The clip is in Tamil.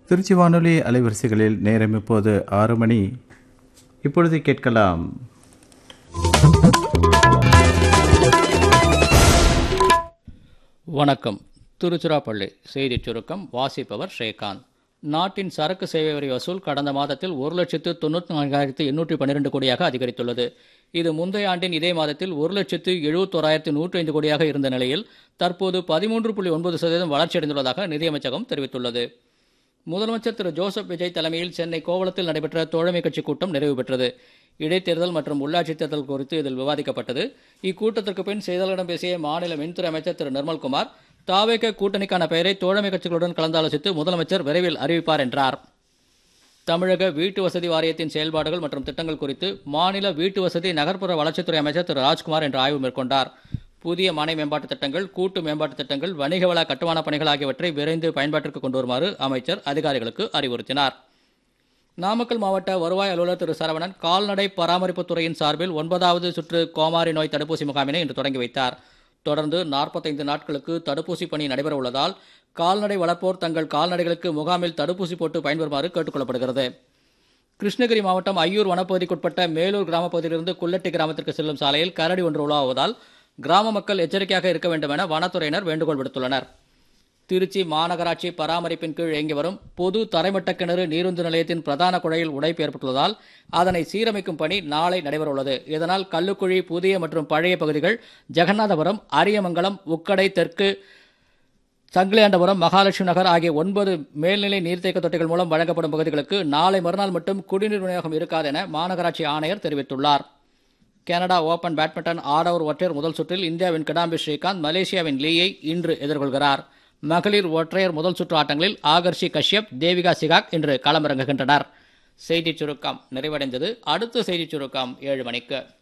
திருச்சி வானொலி அலைவரிசைகளில் நேரம் இப்போது ஆறு மணி இப்பொழுது கேட்கலாம் வணக்கம் திருச்சிராப்பள்ளி செய்திச் சுருக்கம் வாசிப்பவர் ஸ்ரீகாந்த் நாட்டின் சரக்கு சேவை வரி வசூல் கடந்த மாதத்தில் ஒரு லட்சத்து தொண்ணூற்றி நான்காயிரத்து எண்ணூற்றி பன்னிரெண்டு கோடியாக அதிகரித்துள்ளது இது முந்தைய ஆண்டின் இதே மாதத்தில் ஒரு லட்சத்து எழுபத்தோராயிரத்து நூற்றி ஐந்து கோடியாக இருந்த நிலையில் தற்போது பதிமூன்று புள்ளி ஒன்பது சதவீதம் வளர்ச்சியடைந்துள்ளதாக நிதியமைச்சகம் தெரிவித்துள்ளது முதலமைச்சர் திரு ஜோசப் விஜய் தலைமையில் சென்னை கோவளத்தில் நடைபெற்ற தோழமை கட்சி கூட்டம் நிறைவு பெற்றது இடைத்தேர்தல் மற்றும் உள்ளாட்சி தேர்தல் குறித்து இதில் விவாதிக்கப்பட்டது இக்கூட்டத்திற்கு பின் செய்தியாளர்களிடம் பேசிய மாநில மின்துறை அமைச்சர் திரு நிர்மல்குமார் தாவேக கூட்டணிக்கான பெயரை தோழமை கட்சிகளுடன் கலந்தாலோசித்து முதலமைச்சர் விரைவில் அறிவிப்பார் என்றார் தமிழக வீட்டு வசதி வாரியத்தின் செயல்பாடுகள் மற்றும் திட்டங்கள் குறித்து மாநில வீட்டு வசதி நகர்ப்புற வளர்ச்சித்துறை அமைச்சர் திரு ராஜ்குமார் இன்று ஆய்வு மேற்கொண்டார் புதிய மனை மேம்பாட்டு திட்டங்கள் கூட்டு மேம்பாட்டு திட்டங்கள் வணிக வள கட்டுமான பணிகள் ஆகியவற்றை விரைந்து பயன்பாட்டிற்கு கொண்டு வருமாறு அமைச்சர் அதிகாரிகளுக்கு அறிவுறுத்தினார் நாமக்கல் மாவட்ட வருவாய் அலுவலர் திரு சரவணன் கால்நடை பராமரிப்புத் துறையின் சார்பில் ஒன்பதாவது சுற்று கோமாரி நோய் தடுப்பூசி முகாமினை இன்று தொடங்கி வைத்தார் தொடர்ந்து நாற்பத்தைந்து நாட்களுக்கு தடுப்பூசி பணி நடைபெற உள்ளதால் கால்நடை வளர்ப்போர் தங்கள் கால்நடைகளுக்கு முகாமில் தடுப்பூசி போட்டு பயன்பெறுமாறு கேட்டுக்கொள்ளப்படுகிறது கிருஷ்ணகிரி மாவட்டம் ஐயூர் வனப்பகுதிக்குட்பட்ட மேலூர் கிராமப் பகுதியிலிருந்து குள்ளட்டி கிராமத்திற்கு செல்லும் சாலையில் கரடி ஒன்று உலாவுவதால் கிராம மக்கள் எச்சரிக்கையாக இருக்க வேண்டும் என வனத்துறையினர் வேண்டுகோள் விடுத்துள்ளனர் திருச்சி மாநகராட்சி பராமரிப்பின் கீழ் இயங்கி வரும் பொது தரைமட்ட கிணறு நீருந்து நிலையத்தின் பிரதான குழையில் உடைப்பு ஏற்பட்டுள்ளதால் அதனை சீரமைக்கும் பணி நாளை நடைபெறவுள்ளது இதனால் கல்லுக்குழி புதிய மற்றும் பழைய பகுதிகள் ஜெகநாதபுரம் அரியமங்கலம் உக்கடை தெற்கு சங்கிலியாண்டபுரம் மகாலட்சுமி நகர் ஆகிய ஒன்பது மேல்நிலை நீர்த்தேக்க தொட்டிகள் மூலம் வழங்கப்படும் பகுதிகளுக்கு நாளை மறுநாள் மட்டும் குடிநீர் விநியோகம் இருக்காது என மாநகராட்சி ஆணையர் தெரிவித்துள்ளார் கனடா ஓபன் பேட்மிண்டன் ஆடவர் ஒற்றையர் முதல் சுற்றில் இந்தியாவின் கிடாம்பி ஸ்ரீகாந்த் மலேசியாவின் லீயை இன்று எதிர்கொள்கிறார் மகளிர் ஒற்றையர் முதல் சுற்று ஆட்டங்களில் ஆகர்ஷி கஷ்யப் தேவிகா சிகாக் இன்று களமிறங்குகின்றனர் செய்திச் சுருக்கம் நிறைவடைந்தது அடுத்த செய்திச் சுருக்கம் ஏழு மணிக்கு